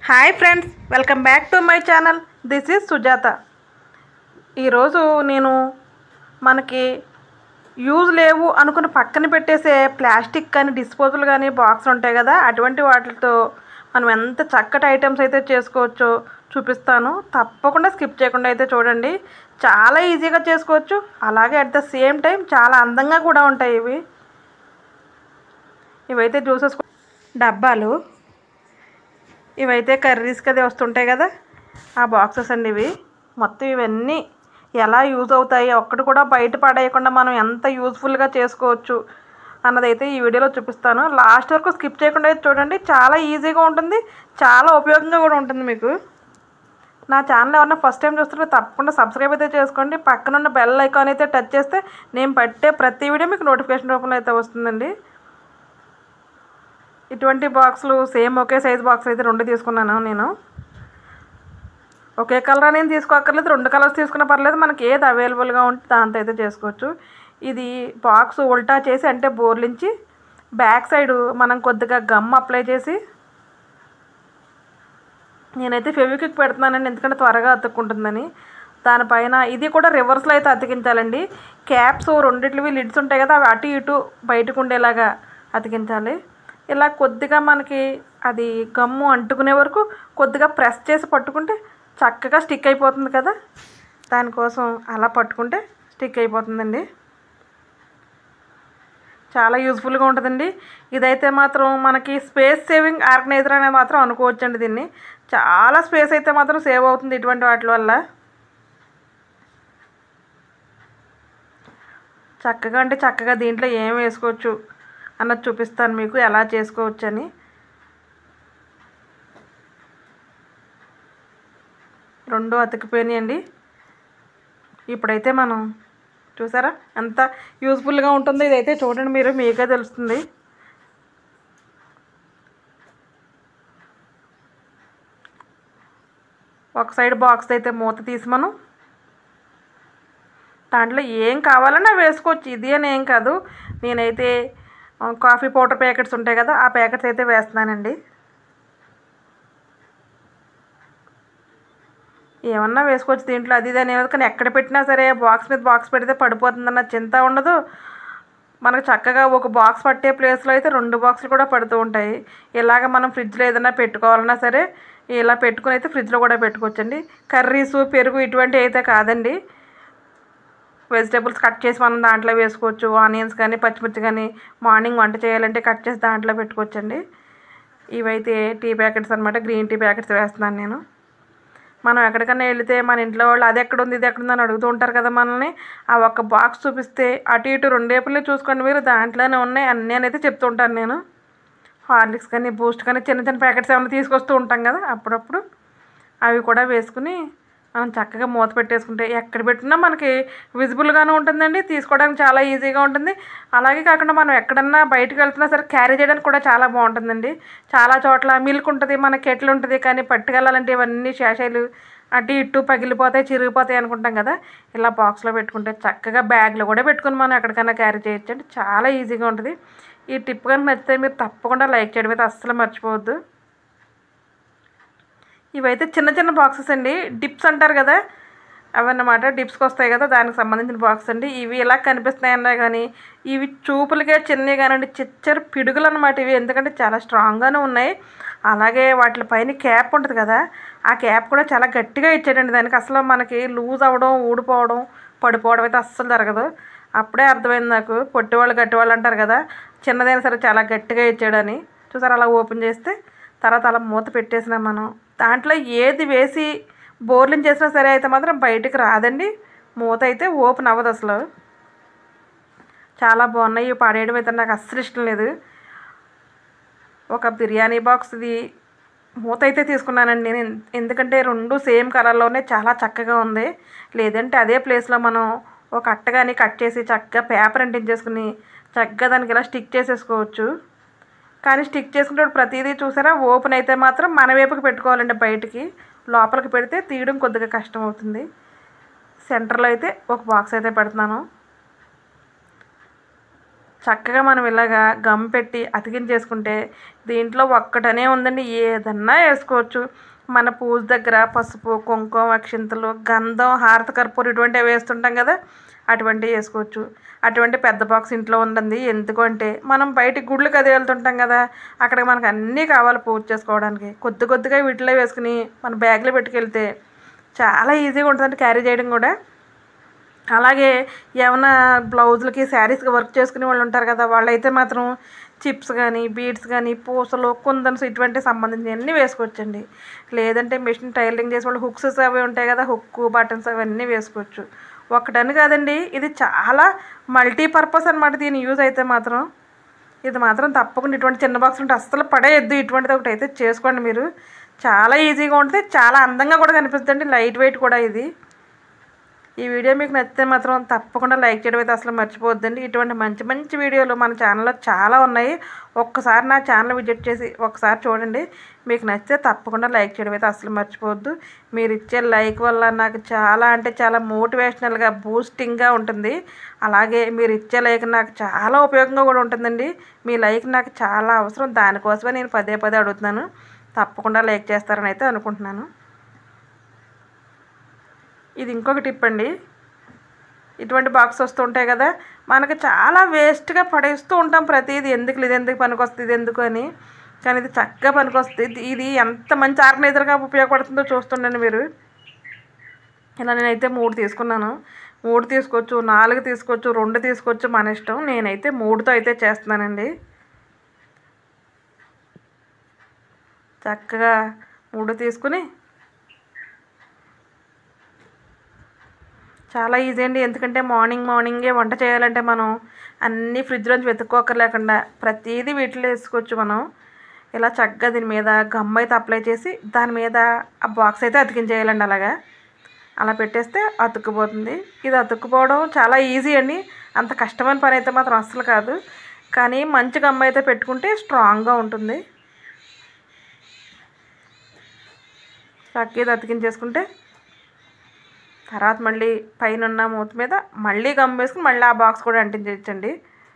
hi friends welcome back to my channel this is Sujatha ఈరోజు నేను మనకి యూజ్ లేవు అనుకుని పక్కన పెట్టేసే ప్లాస్టిక్ కానీ డిస్పోజల్ కానీ బాక్స్ ఉంటాయి కదా అటువంటి వాటితో మనం ఎంత చక్కటి ఐటమ్స్ అయితే చేసుకోవచ్చో చూపిస్తాను తప్పకుండా స్కిప్ చేయకుండా అయితే చూడండి చాలా ఈజీగా చేసుకోవచ్చు అలాగే అట్ ద సేమ్ టైం చాలా అందంగా కూడా ఉంటాయి ఇవి ఇవైతే జ్యూసెస్ డబ్బాలు ఇవైతే కర్రీస్కి అది వస్తుంటాయి కదా ఆ బాక్సెస్ అండి ఇవి మొత్తం ఇవన్నీ ఎలా యూజ్ అవుతాయి ఒక్కటి కూడా బయట పడేయకుండా మనం ఎంత యూజ్ఫుల్గా చేసుకోవచ్చు అన్నదైతే ఈ వీడియోలో చూపిస్తాను లాస్ట్ వరకు స్కిప్ చేయకుండా అయితే చూడండి చాలా ఈజీగా ఉంటుంది చాలా ఉపయోగంగా కూడా ఉంటుంది మీకు నా ఛానల్ ఎవరన్నా ఫస్ట్ టైం చూస్తుంటే తప్పకుండా సబ్స్క్రైబ్ అయితే చేసుకోండి పక్కన ఉన్న బెల్ ఐకాన్ అయితే టచ్ చేస్తే నేను పట్టే ప్రతి వీడియో మీకు నోటిఫికేషన్ రూపంలో అయితే వస్తుందండి ఇటువంటి బాక్సులు సేమ్ ఒకే సైజ్ బాక్స్ అయితే రెండు తీసుకున్నాను నేను ఒకే కలర్ అనేది తీసుకోక్కర్లేదు రెండు కలర్స్ తీసుకున్న పర్లేదు మనకి ఏది అవైలబుల్గా ఉంటే దాంతో అయితే చేసుకోవచ్చు ఇది బాక్స్ ఉల్టా చేసి అంటే బోర్లించి బ్యాక్ సైడ్ మనం కొద్దిగా గమ్ అప్లై చేసి నేనైతే ఫెవిక్విక్ పెడుతున్నానండి ఎందుకంటే త్వరగా అతుక్కుంటుందని దానిపైన ఇది కూడా రివర్స్లో అయితే అతికించాలండి క్యాప్స్ రెండిట్లవి లిడ్స్ ఉంటాయి కదా అవి అటు ఇటు బయటకు ఉండేలాగా అతికించాలి ఇలా కొద్దిగా మనకి అది గమ్ము అంటుకునే వరకు కొద్దిగా ప్రెస్ చేసి పట్టుకుంటే చక్కగా స్టిక్ అయిపోతుంది కదా దానికోసం అలా పట్టుకుంటే స్టిక్ అయిపోతుందండి చాలా యూజ్ఫుల్గా ఉంటుందండి ఇదైతే మాత్రం మనకి స్పేస్ సేవింగ్ ఆర్గనైజర్ అనేది మాత్రం అనుకోవచ్చండి దీన్ని చాలా స్పేస్ అయితే మాత్రం సేవ్ అవుతుంది ఇటువంటి వాటి వల్ల చక్కగా అంటే చక్కగా దీంట్లో ఏం వేసుకోవచ్చు అన్నది చూపిస్తాను మీకు ఎలా చేసుకోవచ్చు అని రెండు అతికిపోయినాయండి ఇప్పుడైతే మనం చూసారా ఎంత యూస్ఫుల్గా ఉంటుందో ఇదైతే చూడండి మీరు మీకే తెలుస్తుంది ఒక సైడ్ బాక్స్ అయితే మూత తీసి మనం దాంట్లో ఏం కావాలన్నా వేసుకోవచ్చు ఇది అని ఏం కాదు నేనైతే ఆ, కాఫీ పౌడర్ ప్యాకెట్స్ ఉంటాయి కదా ఆ ప్యాకెట్స్ అయితే వేస్తున్నానండి ఏమన్నా వేసుకోవచ్చు దీంట్లో అది ఇది అనేది కానీ ఎక్కడ పెట్టినా సరే బాక్స్ మీద బాక్స్ పెడితే పడిపోతుందన్న చింత ఉండదు మనకు చక్కగా ఒక బాక్స్ పట్టే ప్లేస్లో అయితే రెండు బాక్సులు కూడా పడుతూ ఉంటాయి ఇలాగ మనం ఫ్రిడ్జ్లో ఏదైనా పెట్టుకోవాలన్నా సరే ఇలా పెట్టుకుని అయితే ఫ్రిడ్జ్లో కూడా పెట్టుకోవచ్చండి కర్రీసు పెరుగు ఇటువంటి అయితే కాదండి వెజిటేబుల్స్ కట్ చేసి మనం దాంట్లో వేసుకోవచ్చు ఆనియన్స్ కానీ పచ్చిమిర్చి కానీ మార్నింగ్ వంట చేయాలంటే కట్ చేసి దాంట్లో పెట్టుకోవచ్చండి ఇవైతే టీ ప్యాకెట్స్ అనమాట గ్రీన్ టీ ప్యాకెట్స్ వేస్తున్నాను నేను మనం ఎక్కడికైనా వెళితే మన ఇంట్లో వాళ్ళు అది ఎక్కడ ఉంది ఇది ఎక్కడ ఉందని అడుగుతూ ఉంటారు కదా మనల్ని ఆ ఒక్క బాక్స్ చూపిస్తే అటు ఇటు రెండేపులే చూసుకోండి మీరు దాంట్లోనే ఉన్నాయి అన్నీ అనేది చెప్తూ ఉంటాను నేను హార్లిక్స్ కానీ బూస్ట్ కానీ చిన్న చిన్న ప్యాకెట్స్ ఏమైనా తీసుకొస్తూ ఉంటాం కదా అప్పుడప్పుడు అవి కూడా వేసుకుని మనం చక్కగా మూత పెట్టేసుకుంటే ఎక్కడ పెట్టినా మనకి విజిబుల్గానే ఉంటుందండి తీసుకోవడానికి చాలా ఈజీగా ఉంటుంది అలాగే కాకుండా మనం ఎక్కడన్నా బయటకు వెళ్తున్నా సరే క్యారీ చేయడానికి కూడా చాలా బాగుంటుందండి చాలా చోట్ల మిల్క్ ఉంటుంది మన కెట్లు ఉంటుంది కానీ పట్టుకెళ్ళాలంటే ఇవన్నీ శేషాలు అటు ఇటు పగిలిపోతాయి చిరిగిపోతాయి అనుకుంటాం కదా ఇలా బాక్స్లో పెట్టుకుంటే చక్కగా బ్యాగ్లో కూడా పెట్టుకుని మనం ఎక్కడికైనా క్యారీ చేయొచ్చండి చాలా ఈజీగా ఉంటుంది ఈ టిప్ కనుక నచ్చితే మీరు తప్పకుండా లైక్ చేయడం అయితే అస్సలు మర్చిపోవద్దు ఇవైతే చిన్న చిన్న బాక్సెస్ అండి డిప్స్ అంటారు కదా అవన్నమాట డిప్స్కి వస్తాయి కదా దానికి సంబంధించిన బాక్స్ అండి ఇవి ఇలా కనిపిస్తున్నాయి అన్నా కానీ ఇవి చూపులకే చిన్నవి కానివ్వండి చిచ్చర పిడుగులు అనమాట ఇవి ఎందుకంటే చాలా స్ట్రాంగ్గానే ఉన్నాయి అలాగే వాటి పైన క్యాప్ ఉంటుంది కదా ఆ క్యాప్ కూడా చాలా గట్టిగా ఇచ్చాడండి దానికి అసలు మనకి లూజ్ అవ్వడం ఊడిపోవడం పడిపోవడం అయితే అస్సలు జరగదు అప్పుడే అర్థమైంది నాకు పొట్టివాళ్ళు గట్టివాళ్ళు అంటారు కదా చిన్నదైనా సరే చాలా గట్టిగా ఇచ్చాడని చూసారు అలా ఓపెన్ చేస్తే తర్వాత అలా మూత పెట్టేసినాం మనం దాంట్లో ఏది వేసి బోర్లింగ్ చేసినా సరే అయితే మాత్రం బయటికి రాదండి మూత అయితే ఓపెన్ అవ్వదు అసలు చాలా బాగున్నాయి ఇవి పడేయడం అయితే నాకు అస్సలు ఇష్టం లేదు ఒక బిర్యానీ బాక్స్ ఇది మూత అయితే తీసుకున్నానండి నేను ఎందుకంటే రెండు సేమ్ కలర్లోనే చాలా చక్కగా ఉంది లేదంటే అదే ప్లేస్లో మనం ఒక అట్ట కానీ కట్ చేసి చక్కగా పేపర్ అంటించేసుకుని చక్కగా దానికి ఇలా స్టిక్ చేసేసుకోవచ్చు కానీ స్టిక్ చేసుకునేటప్పుడు ప్రతిదీ చూసారా ఓపెన్ అయితే మాత్రం మన వైపుకి పెట్టుకోవాలండి బయటికి లోపలికి పెడితే తీయడం కొద్దిగా కష్టం అవుతుంది సెంటర్లో అయితే ఒక బాక్స్ అయితే పెడుతున్నాను చక్కగా మనం ఇలాగా గమ్ పెట్టి అతికించేసుకుంటే దీంట్లో ఒక్కటనే ఉందండి ఏదన్నా వేసుకోవచ్చు మన పూజ దగ్గర పసుపు కుంకుమ అక్షింతలు గంధం హారత కర్పూరం ఇటువంటివి వేస్తుంటాం కదా అటువంటివి వేసుకోవచ్చు అటువంటి పెద్ద బాక్స్ ఇంట్లో ఉంటుంది ఎందుకంటే మనం బయట గుళ్ళకి అది వెళ్తుంటాం కదా అక్కడ మనకు అన్నీ కావాలి పూజ చేసుకోవడానికి కొద్ది కొద్దిగా వీటిలో వేసుకుని మన బ్యాగ్లో పెట్టుకెళ్తే చాలా ఈజీగా ఉంటుందండి క్యారీ చేయడం కూడా అలాగే ఏమైనా బ్లౌజులకి శారీస్కి వర్క్ చేసుకునే వాళ్ళు ఉంటారు కదా వాళ్ళైతే మాత్రం చిప్స్ కానీ బీడ్స్ కానీ పూసలు కుందన్స్ ఇటువంటి సంబంధించినవన్నీ వేసుకోవచ్చండి లేదంటే మిషన్ టైలరింగ్ చేసే వాళ్ళు హుక్స్ అవి ఉంటాయి కదా హుక్ బటన్స్ అవన్నీ వేసుకోవచ్చు ఒకటని కాదండి ఇది చాలా మల్టీపర్పస్ అనమాట దీని యూజ్ అయితే మాత్రం ఇది మాత్రం తప్పకుండా ఇటువంటి చిన్న బాక్స్ ఉంటే అస్సలు పడేయద్దు ఇటువంటిది ఒకటి అయితే చేసుకోండి మీరు చాలా ఈజీగా ఉంటుంది చాలా అందంగా కూడా కనిపిస్తుంది లైట్ వెయిట్ కూడా ఇది ఈ వీడియో మీకు నచ్చితే మాత్రం తప్పకుండా లైక్ చేయడం అయితే అసలు మర్చిపోవద్దండి ఇటువంటి మంచి మంచి వీడియోలు మన ఛానల్లో చాలా ఉన్నాయి ఒక్కసారి నా ఛానల్ విజిట్ చేసి ఒకసారి చూడండి మీకు నచ్చితే తప్పకుండా లైక్ చేయడం అయితే అసలు మర్చిపోవద్దు మీరు ఇచ్చే లైక్ వల్ల నాకు చాలా అంటే చాలా మోటివేషనల్గా బూస్టింగ్గా ఉంటుంది అలాగే మీరు ఇచ్చే లైక్ నాకు చాలా ఉపయోగంగా కూడా ఉంటుందండి మీ లైక్ నాకు చాలా అవసరం దానికోసమే నేను పదే పదే అడుగుతున్నాను తప్పకుండా లైక్ చేస్తారని అయితే అనుకుంటున్నాను ఇది ఇంకొక టిప్ అండి ఇటువంటి బాక్స్ వస్తుంటాయి కదా మనకు చాలా వేస్ట్గా పడేస్తూ ఉంటాం ప్రతిదీ ఎందుకు ఇది ఎందుకు పనికొస్తుంది ఇది ఎందుకు అని కానీ ఇది చక్కగా పనికొస్తుంది ఇది ఎంత మంచి ఆర్గనైజర్గా ఉపయోగపడుతుందో చూస్తుండండి మీరు ఇలా నేనైతే మూడు తీసుకున్నాను మూడు తీసుకోవచ్చు నాలుగు తీసుకోవచ్చు రెండు తీసుకోవచ్చు మన ఇష్టం నేనైతే మూడుతో అయితే చేస్తున్నానండి చక్కగా మూడు తీసుకుని చాలా ఈజీ అండి ఎందుకంటే మార్నింగ్ మార్నింగే వంట చేయాలంటే మనం అన్నీ ఫ్రిడ్జ్లోంచి వెతుక్కోకర్లేకుండా ప్రతిదీ వీటిలో వేసుకోవచ్చు మనం ఇలా చక్కగా దీని మీద గమ్ అయితే అప్లై చేసి దాని మీద ఆ బాక్స్ అయితే అతికించేయాలండి అలాగా అలా పెట్టేస్తే అతుక్కుపోతుంది ఇది అతుక్కుపోవడం చాలా ఈజీ అండి అంత కష్టమైన పని అయితే మాత్రం అస్సలు కాదు కానీ మంచి గమ్ అయితే పెట్టుకుంటే స్ట్రాంగ్గా ఉంటుంది చక్కగా ఇది అతికించేసుకుంటే తర్వాత మళ్ళీ పైన ఉన్న మూత మీద మళ్ళీ గమ్ వేసుకుని మళ్ళీ ఆ బాక్స్ కూడా అంటించండి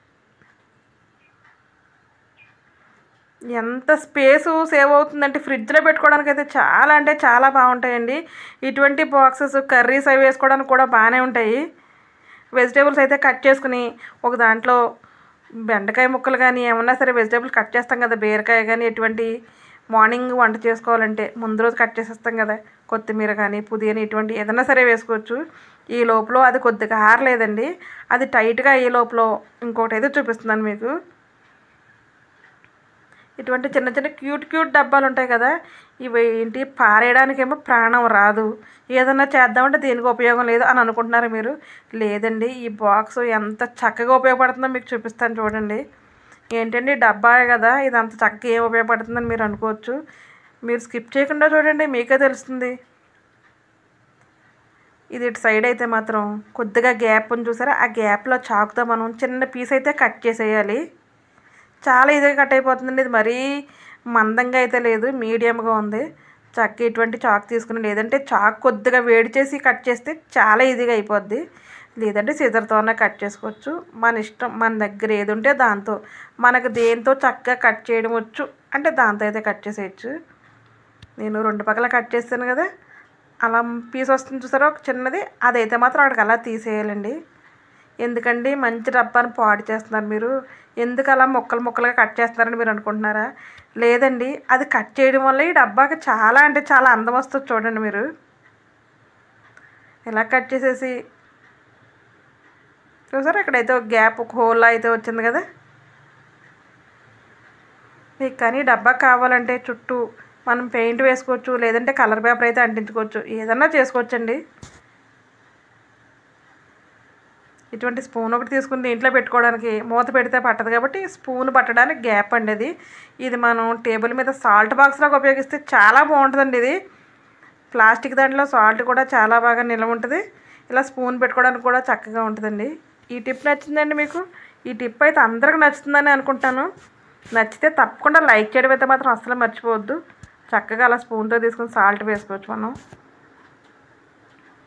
ఎంత స్పేసు సేవ్ అవుతుందంటే ఫ్రిడ్జ్లో పెట్టుకోవడానికి అయితే చాలా అంటే చాలా బాగుంటాయండి ఇటువంటి బాక్సెస్ కర్రీస్ అవి వేసుకోవడానికి కూడా బాగానే ఉంటాయి వెజిటేబుల్స్ అయితే కట్ చేసుకుని ఒక దాంట్లో బెండకాయ ముక్కలు కానీ ఏమన్నా సరే వెజిటేబుల్స్ కట్ చేస్తాం కదా బీరకాయ కానీ ఎటువంటి మార్నింగ్ వంట చేసుకోవాలంటే ముందు రోజు కట్ చేసేస్తాం కదా కొత్తిమీర కానీ పుదీనా ఇటువంటి ఏదైనా సరే వేసుకోవచ్చు ఈ లోపల అది కొద్దిగా ఆరలేదండి అది టైట్గా ఈ లోపల ఇంకోటి అయితే చూపిస్తున్నాను మీకు ఇటువంటి చిన్న చిన్న క్యూట్ క్యూట్ డబ్బాలు ఉంటాయి కదా ఇవి ఏంటి పారేయడానికేమో ప్రాణం రాదు ఏదన్నా చేద్దామంటే దేనికి ఉపయోగం లేదు అని అనుకుంటున్నారు మీరు లేదండి ఈ బాక్స్ ఎంత చక్కగా ఉపయోగపడుతుందో మీకు చూపిస్తాను చూడండి ఏంటండి డబ్బా కదా ఇది అంత చక్కగా ఏం ఉపయోగపడుతుందని మీరు అనుకోవచ్చు మీరు స్కిప్ చేయకుండా చూడండి మీకే తెలుస్తుంది ఇది ఇటు సైడ్ అయితే మాత్రం కొద్దిగా గ్యాప్ ఉంది చూసారా ఆ గ్యాప్లో చాకుతో మనం చిన్న పీస్ అయితే కట్ చేసేయాలి చాలా ఈజీగా కట్ అయిపోతుందండి ఇది మరీ మందంగా అయితే లేదు మీడియంగా ఉంది చక్క ఇటువంటి చాక్ తీసుకుని లేదంటే చాక్ కొద్దిగా వేడి చేసి కట్ చేస్తే చాలా ఈజీగా అయిపోద్ది లేదంటే సీజర్తోనే కట్ చేసుకోవచ్చు మన ఇష్టం మన దగ్గర ఏది ఉంటే దాంతో మనకు దేంతో చక్కగా కట్ చేయడం వచ్చు అంటే దాంతో అయితే కట్ చేసేయచ్చు నేను రెండు పక్కల కట్ చేస్తాను కదా అలా పీస్ వస్తుంది చూసారా ఒక చిన్నది అదైతే మాత్రం అక్కడికి అలా తీసేయాలండి ఎందుకండి మంచి డబ్బాని పాడు చేస్తున్నారు మీరు ఎందుకు అలా ముక్కలు ముక్కలుగా కట్ చేస్తున్నారని మీరు అనుకుంటున్నారా లేదండి అది కట్ చేయడం వల్ల ఈ డబ్బాకి చాలా అంటే చాలా అందం వస్తుంది చూడండి మీరు ఇలా కట్ చేసేసి చూసారా ఇక్కడైతే ఒక గ్యాప్ ఒక హోల్ అయితే వచ్చింది కదా మీకు కానీ డబ్బా కావాలంటే చుట్టూ మనం పెయింట్ వేసుకోవచ్చు లేదంటే కలర్ పేపర్ అయితే అంటించుకోవచ్చు ఏదన్నా చేసుకోవచ్చండి ఇటువంటి స్పూన్ ఒకటి తీసుకుని దీంట్లో పెట్టుకోవడానికి మూత పెడితే పట్టదు కాబట్టి స్పూన్ పట్టడానికి గ్యాప్ అండి ఇది ఇది మనం టేబుల్ మీద సాల్ట్ బాక్స్ లాగా ఉపయోగిస్తే చాలా బాగుంటుందండి ఇది ప్లాస్టిక్ దాంట్లో సాల్ట్ కూడా చాలా బాగా నిల్వ ఉంటుంది ఇలా స్పూన్ పెట్టుకోవడానికి కూడా చక్కగా ఉంటుందండి ఈ టిప్ నచ్చిందండి మీకు ఈ టిప్ అయితే అందరికి నచ్చుతుందని అనుకుంటాను నచ్చితే తప్పకుండా లైక్ చేయడం అయితే మాత్రం అస్సలు మర్చిపోవద్దు చక్కగా అలా స్పూన్తో తీసుకుని సాల్ట్ వేసుకోవచ్చు మనం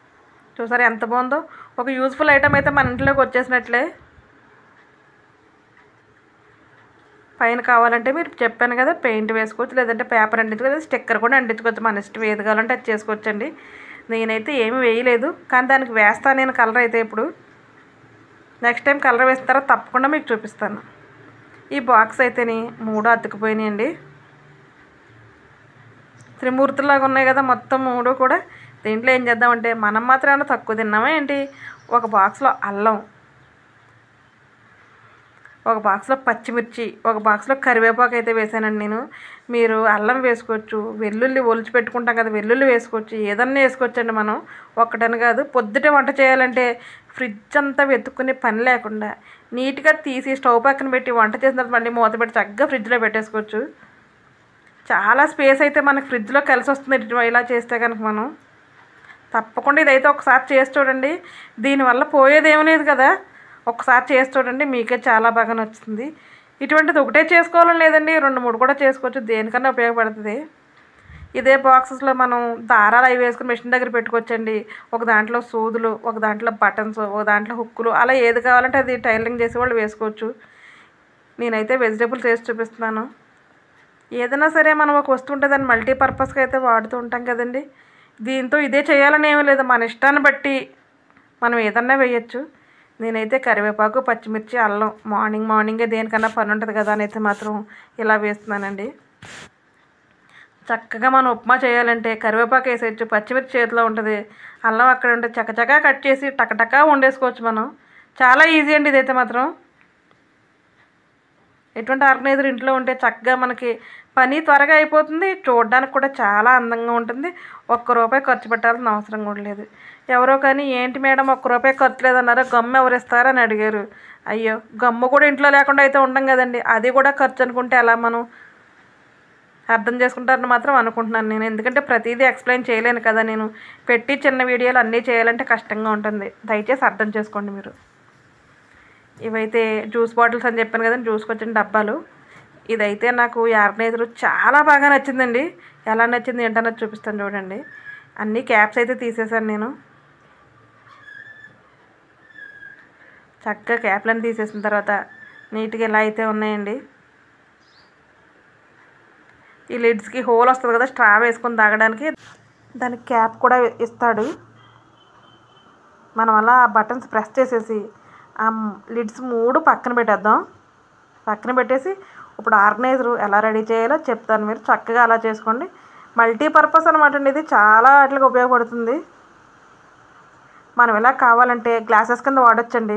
చూసారా ఎంత బాగుందో ఒక యూజ్ఫుల్ ఐటమ్ అయితే మన ఇంట్లోకి వచ్చేసినట్లే పైన కావాలంటే మీరు చెప్పాను కదా పెయింట్ వేసుకోవచ్చు లేదంటే పేపర్ అంటించుకోవచ్చు స్టిక్కర్ కూడా అంటించుకోవచ్చు మన ఇష్టం ఏది కావాలంటే అది చేసుకోవచ్చండి నేనైతే ఏమీ వేయలేదు కానీ దానికి వేస్తాను నేను కలర్ అయితే ఇప్పుడు నెక్స్ట్ టైం కలర్ వేసిన తర్వాత తప్పకుండా మీకు చూపిస్తాను ఈ బాక్స్ అయితేని మూడు అతుకుపోయినాయండి త్రిమూర్తులాగా ఉన్నాయి కదా మొత్తం మూడు కూడా దీంట్లో ఏం చేద్దామంటే మనం మాత్రం ఏమైనా తక్కువ తిన్నామా ఏంటి ఒక బాక్స్లో అల్లం ఒక బాక్స్లో పచ్చిమిర్చి ఒక బాక్స్లో కరివేపాకు అయితే వేసానండి నేను మీరు అల్లం వేసుకోవచ్చు వెల్లుల్లి ఒలిచి పెట్టుకుంటాం కదా వెల్లుల్లి వేసుకోవచ్చు ఏదన్నా వేసుకోవచ్చండి మనం ఒక్కటని కాదు పొద్దుటే వంట చేయాలంటే ఫ్రిడ్జ్ అంతా వెతుక్కునే పని లేకుండా నీట్గా తీసి స్టవ్ పక్కన పెట్టి వంట చేసిన తర్వాత మళ్ళీ మూత పెట్టి చక్కగా ఫ్రిడ్జ్లో పెట్టేసుకోవచ్చు చాలా స్పేస్ అయితే మనకి ఫ్రిడ్జ్లో కలిసి వస్తుంది ఇటు- ఇలా చేస్తే కనుక మనం తప్పకుండా ఇదైతే ఒకసారి చేసి చూడండి దీనివల్ల పోయేది ఏమీ లేదు కదా ఒకసారి చేసి చూడండి మీకే చాలా బాగా నచ్చుతుంది ఇటువంటిది ఒకటే చేసుకోవాలని లేదండి రెండు మూడు కూడా చేసుకోవచ్చు దేనికన్నా ఉపయోగపడుతుంది ఇదే బాక్సెస్లో మనం దారాలు అవి వేసుకుని మిషన్ దగ్గర పెట్టుకోవచ్చండి ఒక దాంట్లో సూదులు ఒక దాంట్లో బటన్స్ ఒక దాంట్లో హుక్కులు అలా ఏది కావాలంటే అది టైలరింగ్ చేసేవాళ్ళు వేసుకోవచ్చు నేనైతే వెజిటేబుల్స్ వేసి చూపిస్తున్నాను ఏదైనా సరే మనం ఒక వస్తువు ఉంటే దాన్ని మల్టీపర్పస్గా అయితే వాడుతూ ఉంటాం కదండి దీంతో ఇదే చేయాలని ఏమీ లేదు మన ఇష్టాన్ని బట్టి మనం ఏదన్నా వేయచ్చు నేనైతే కరివేపాకు పచ్చిమిర్చి అల్లం మార్నింగ్ మార్నింగే దేనికన్నా పని ఉంటుంది కదా అని అయితే మాత్రం ఇలా వేస్తున్నానండి చక్కగా మనం ఉప్మా చేయాలంటే కరివేపాకు వేసేయచ్చు పచ్చిమిర్చి చేతిలో ఉంటుంది అల్లం అక్కడ ఉంటే చకచకా కట్ చేసి టకటకా వండేసుకోవచ్చు మనం చాలా ఈజీ అండి ఇదైతే మాత్రం ఎటువంటి ఆర్గనైజర్ ఇంట్లో ఉంటే చక్కగా మనకి పని త్వరగా అయిపోతుంది చూడడానికి కూడా చాలా అందంగా ఉంటుంది ఒక్క రూపాయి ఖర్చు పెట్టాల్సిన అవసరం కూడా లేదు ఎవరో కానీ ఏంటి మేడం ఒక్క రూపాయి ఖర్చు లేదన్నారో గమ్ము ఎవరు ఇస్తారని అడిగారు అయ్యో గమ్ము కూడా ఇంట్లో లేకుండా అయితే ఉండం కదండి అది కూడా ఖర్చు అనుకుంటే ఎలా మనం అర్థం చేసుకుంటారని మాత్రం అనుకుంటున్నాను నేను ఎందుకంటే ప్రతిదీ ఎక్స్ప్లెయిన్ చేయలేను కదా నేను పెట్టి చిన్న వీడియోలు అన్నీ చేయాలంటే కష్టంగా ఉంటుంది దయచేసి అర్థం చేసుకోండి మీరు ఇవైతే జ్యూస్ బాటిల్స్ అని చెప్పాను కదండి జ్యూస్కి వచ్చిన డబ్బాలు ఇదైతే నాకు ఈ ఆర్గనైజర్ చాలా బాగా నచ్చిందండి ఎలా నచ్చింది ఏంటన్నది చూపిస్తాను చూడండి అన్ని క్యాప్స్ అయితే తీసేశాను నేను చక్కగా క్యాప్లను తీసేసిన తర్వాత నీట్గా ఇలా అయితే ఉన్నాయండి ఈ లిడ్స్కి హోల్ వస్తుంది కదా స్ట్రా వేసుకొని తాగడానికి దానికి క్యాప్ కూడా ఇస్తాడు మనం అలా ఆ బటన్స్ ప్రెస్ చేసేసి ఆ లిడ్స్ మూడు పక్కన పెట్టేద్దాం పక్కన పెట్టేసి ఇప్పుడు ఆర్గనైజర్ ఎలా రెడీ చేయాలో చెప్తాను మీరు చక్కగా అలా చేసుకోండి మల్టీపర్పస్ అనమాట అండి ఇది చాలా వాటికి ఉపయోగపడుతుంది మనం ఎలా కావాలంటే గ్లాసెస్ కింద వాడచ్చండి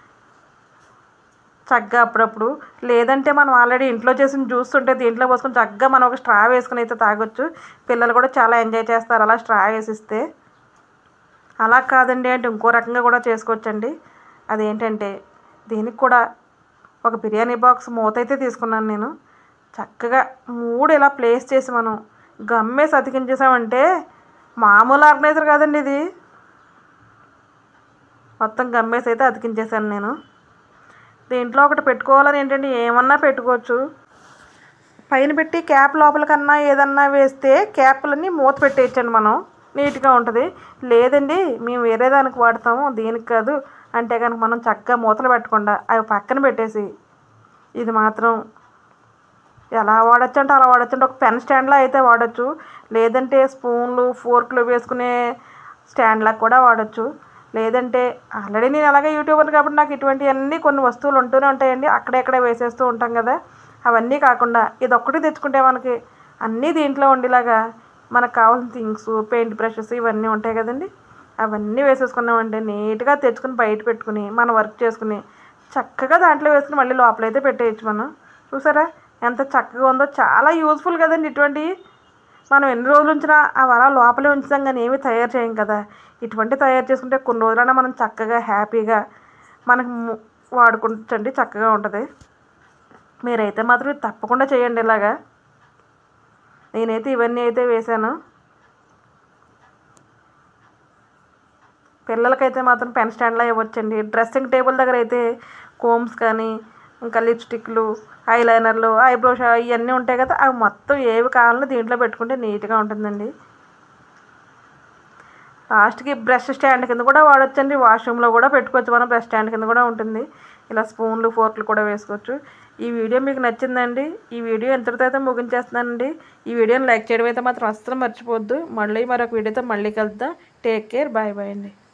చక్కగా అప్పుడప్పుడు లేదంటే మనం ఆల్రెడీ ఇంట్లో చేసిన జ్యూస్ ఉంటే దీంట్లో పోసుకొని చక్కగా మనం ఒక స్ట్రా వేసుకుని అయితే తాగొచ్చు పిల్లలు కూడా చాలా ఎంజాయ్ చేస్తారు అలా స్ట్రా వేసిస్తే అలా కాదండి అంటే ఇంకో రకంగా కూడా చేసుకోవచ్చండి అదేంటంటే దీనికి కూడా ఒక బిర్యానీ బాక్స్ మూత అయితే తీసుకున్నాను నేను చక్కగా మూడు ఇలా ప్లేస్ చేసి మనం గమ్మేసి అతికించేసామంటే మామూలు ఆర్గనైజర్ కాదండి ఇది మొత్తం గమ్మేసి అయితే అతికించేసాను నేను దీంట్లో ఒకటి పెట్టుకోవాలని ఏంటంటే ఏమన్నా పెట్టుకోవచ్చు పైన పెట్టి క్యాప్ లోపల కన్నా ఏదన్నా వేస్తే క్యాప్లన్నీ మూత పెట్టేయచ్చండి మనం నీట్గా ఉంటుంది లేదండి మేము వేరే దానికి వాడతాము దీనికి కాదు అంటే కనుక మనం చక్కగా మూతలు పెట్టకుండా అవి పక్కన పెట్టేసి ఇది మాత్రం ఎలా వాడచ్చు అంటే అలా వాడచ్చు అంటే ఒక పెన్ స్టాండ్లో అయితే వాడచ్చు లేదంటే స్పూన్లు ఫోర్క్లు వేసుకునే స్టాండ్లా కూడా వాడచ్చు లేదంటే ఆల్రెడీ నేను అలాగే యూట్యూబర్ కాబట్టి నాకు ఇటువంటివన్నీ కొన్ని వస్తువులు ఉంటూనే ఉంటాయండి అక్కడెక్కడే వేసేస్తూ ఉంటాం కదా అవన్నీ కాకుండా ఇది ఒక్కటి తెచ్చుకుంటే మనకి అన్నీ దీంట్లో ఉండేలాగా మనకు కావాల్సిన థింగ్స్ పెయింట్ బ్రషెస్ ఇవన్నీ ఉంటాయి కదండి అవన్నీ వేసేసుకున్నామంటే నీట్గా తెచ్చుకుని బయట పెట్టుకుని మనం వర్క్ చేసుకుని చక్కగా దాంట్లో వేసుకుని మళ్ళీ లోపలైతే పెట్టేయచ్చు మనం చూసారా ఎంత చక్కగా ఉందో చాలా యూజ్ఫుల్ కదండి ఇటువంటివి మనం ఎన్ని రోజులు ఉంచినా అవి అలా లోపలే ఉంచుతాం కానీ ఏమీ తయారు చేయం కదా ఇటువంటి తయారు చేసుకుంటే కొన్ని రోజులైనా మనం చక్కగా హ్యాపీగా మనకు ము- వాడుకుంటండి చక్కగా ఉంటుంది మీరైతే మాత్రం ఇది తప్పకుండా చేయండి ఇలాగా నేనైతే ఇవన్నీ అయితే వేశాను పిల్లలకైతే మాత్రం పెన్ స్టాండ్లో ఇవ్వచ్చండి డ్రెస్సింగ్ టేబుల్ దగ్గర అయితే కోమ్స్ కానీ ఇంకా లిప్స్టిక్లు ఐలైనర్లు ఐబ్రో షా ఇవన్నీ ఉంటాయి కదా అవి మొత్తం ఏవి కావాలన్నా దీంట్లో పెట్టుకుంటే నీట్గా ఉంటుందండి లాస్ట్కి బ్రష్ స్టాండ్ కింద కూడా వాడొచ్చండి వాష్రూమ్లో కూడా పెట్టుకోవచ్చు మనం బ్రష్ స్టాండ్ కింద కూడా ఉంటుంది ఇలా స్పూన్లు ఫోర్క్లు కూడా వేసుకోవచ్చు ఈ వీడియో మీకు నచ్చిందండి ఈ వీడియో ఎంతటితో అయితే ముగించేస్తున్నానండి ఈ వీడియోని లైక్ చేయడం అయితే మాత్రం అస్సలు మర్చిపోవద్దు మళ్ళీ మరొక వీడియోతో మళ్ళీ కలుద్దాం టేక్ కేర్ బాయ్ బాయ్ అండి